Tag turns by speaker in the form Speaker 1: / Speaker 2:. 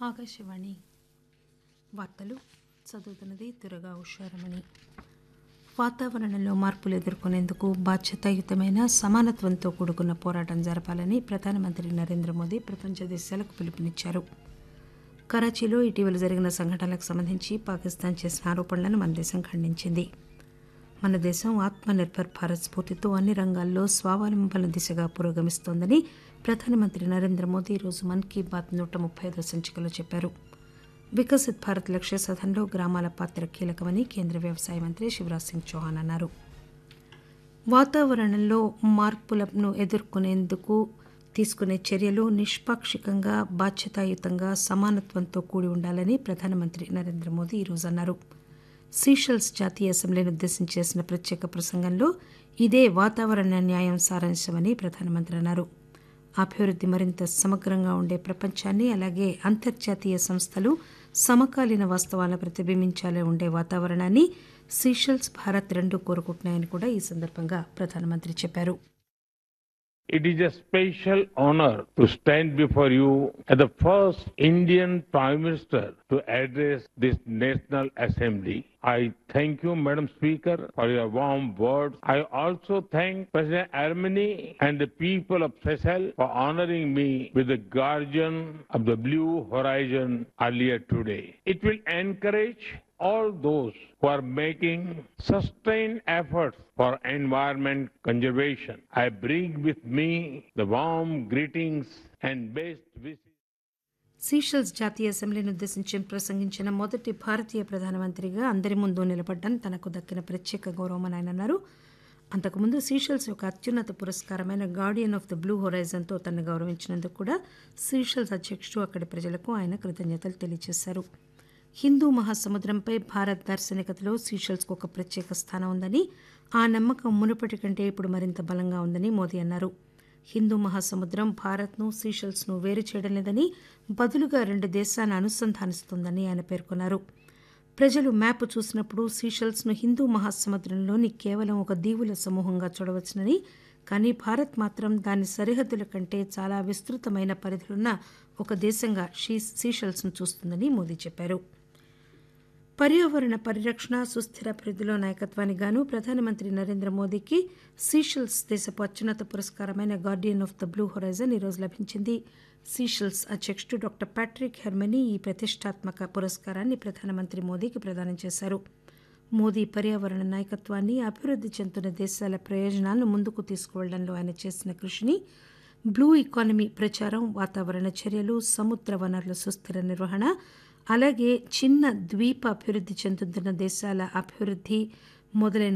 Speaker 1: ఆకాశవాణి వార్తలు చదువుతున్నది దురగా ఉషారమణి వాతావరణంలో మార్పులు ఎదుర్కొనేందుకు బాధ్యతాయుతమైన సమానత్వంతో కూడుకున్న పోరాటం జరపాలని ప్రధానమంత్రి నరేంద్ర మోదీ ప్రపంచ దేశాలకు పిలుపునిచ్చారు కరాచీలో ఇటీవల జరిగిన సంఘటనలకు సంబంధించి పాకిస్తాన్ చేసిన ఆరోపణలను మన దేశం ఖండించింది మన దేశం ఆత్మనిర్భర్ భారత్ స్ఫూర్తితో అన్ని రంగాల్లో స్వావలంబన దిశగా పురోగమిస్తోందని ప్రధానమంత్రి నరేంద్ర మోదీ ఈరోజు మన్ కీ బాత్ నూట ముప్పై ఐదో సంచికలో చెప్పారు వికసిత్ భారత్ లక్ష్య సాధనలో గ్రామాల పాత్ర కీలకమని కేంద్ర వ్యవసాయ మంత్రి శివరాజ్ సింగ్ చౌహాన్ అన్నారు వాతావరణంలో మార్పులను ఎదుర్కొనేందుకు తీసుకునే చర్యలు నిష్పాక్షికంగా బాధ్యతాయుతంగా సమానత్వంతో కూడి ఉండాలని ప్రధానమంత్రి నరేంద్ర మోదీ ఈరోజు అన్నారు సీషెల్స్ జాతీయ అసెంబ్లీని ఉద్దేశించి చేసిన ప్రత్యేక ప్రసంగంలో ఇదే వాతావరణ న్యాయం సారాంశమని ప్రధానమంత్రి అన్నారు అభివృద్ధి మరింత సమగ్రంగా ఉండే ప్రపంచాన్ని అలాగే అంతర్జాతీయ సంస్థలు సమకాలీన వాస్తవాలను ప్రతిబింబించాలే ఉండే వాతావరణాన్ని సీషెల్స్ భారత్ రెండు కోరుకుంటున్నాయని కూడా ఈ సందర్భంగా ప్రధానమంత్రి చెప్పారు
Speaker 2: It is a special honor to stand before you as the first Indian Prime Minister to address this National Assembly. I thank you, Madam Speaker, for your warm words. I also thank President Armeni and the people of Seychelles for honoring me with the Guardian of the Blue Horizon earlier today. It will encourage all those who are making sustained efforts for environment conservation. I bring with me the warm greetings and best wishes.
Speaker 1: Seychelles జాతీయ అసెంబ్లీని ఉద్దేశించి ప్రసంగించిన మొదటి భారతీయ ప్రధానమంత్రిగా అందరి ముందు నిలబడ్డం తనకు దక్కిన ప్రత్యేక గౌరవమని ఆయన అన్నారు అంతకుముందు సీషెల్స్ యొక్క అత్యున్నత పురస్కారమైన గార్డియన్ ఆఫ్ ద బ్లూ హొరైజన్తో తనను గౌరవించినందుకు కూడా సీషెల్స్ అధ్యక్షుడు అక్కడి ప్రజలకు ఆయన కృతజ్ఞతలు తెలియజేశారు హిందూ మహాసముద్రంపై భారత్ దార్శనికతలో సీషెల్స్కు ఒక ప్రత్యేక స్థానం ఉందని ఆ నమ్మకం మునుపటి కంటే ఇప్పుడు మరింత బలంగా ఉందని మోదీ అన్నారు హిందూ మహాసముద్రం భారత్ను సీషెల్స్ను వేరు చేయడం లేదని బదులుగా రెండు దేశాలను అనుసంధానిస్తోందని ఆయన పేర్కొన్నారు ప్రజలు మ్యాప్ చూసినప్పుడు సీషెల్స్ను హిందూ మహాసముద్రంలోని కేవలం ఒక దీవుల సమూహంగా చూడవచ్చునని కానీ భారత్ మాత్రం దాని సరిహద్దుల కంటే చాలా విస్తృతమైన పరిధిలున్న ఒక దేశంగా షీ సీషెల్స్ను చూస్తుందని మోదీ చెప్పారు పర్యావరణ పరిరక్షణ సుస్థిర అభివృద్ధిలో నాయకత్వానికి గాను ప్రధానమంత్రి నరేంద్ర మోదీకి సీషెల్స్ దేశపు అత్యున్నత పురస్కారమైన Guardian of the Blue Horizon ఈరోజు లభించింది సీషెల్స్ అధ్యక్షుడు డాక్టర్ ప్యాట్రిక్ హెర్మనీ ఈ ప్రతిష్టాత్మక పురస్కారాన్ని ప్రధానమంత్రి మోదీకి ప్రదానం చేశారు మోదీ పర్యావరణ నాయకత్వాన్ని అభివృద్ధి చెందుతున్న దేశాల ప్రయోజనాలను ముందుకు తీసుకువెళ్లడంలో ఆయన చేసిన కృషిని బ్లూ ఎకానమీ ప్రచారం వాతావరణ చర్యలు సముద్ర వనరుల సుస్థిర నిర్వహణ అలాగే చిన్న ద్వీప అభివృద్ధి చెందుతున్న దేశాల అభివృద్ధి మొదలైన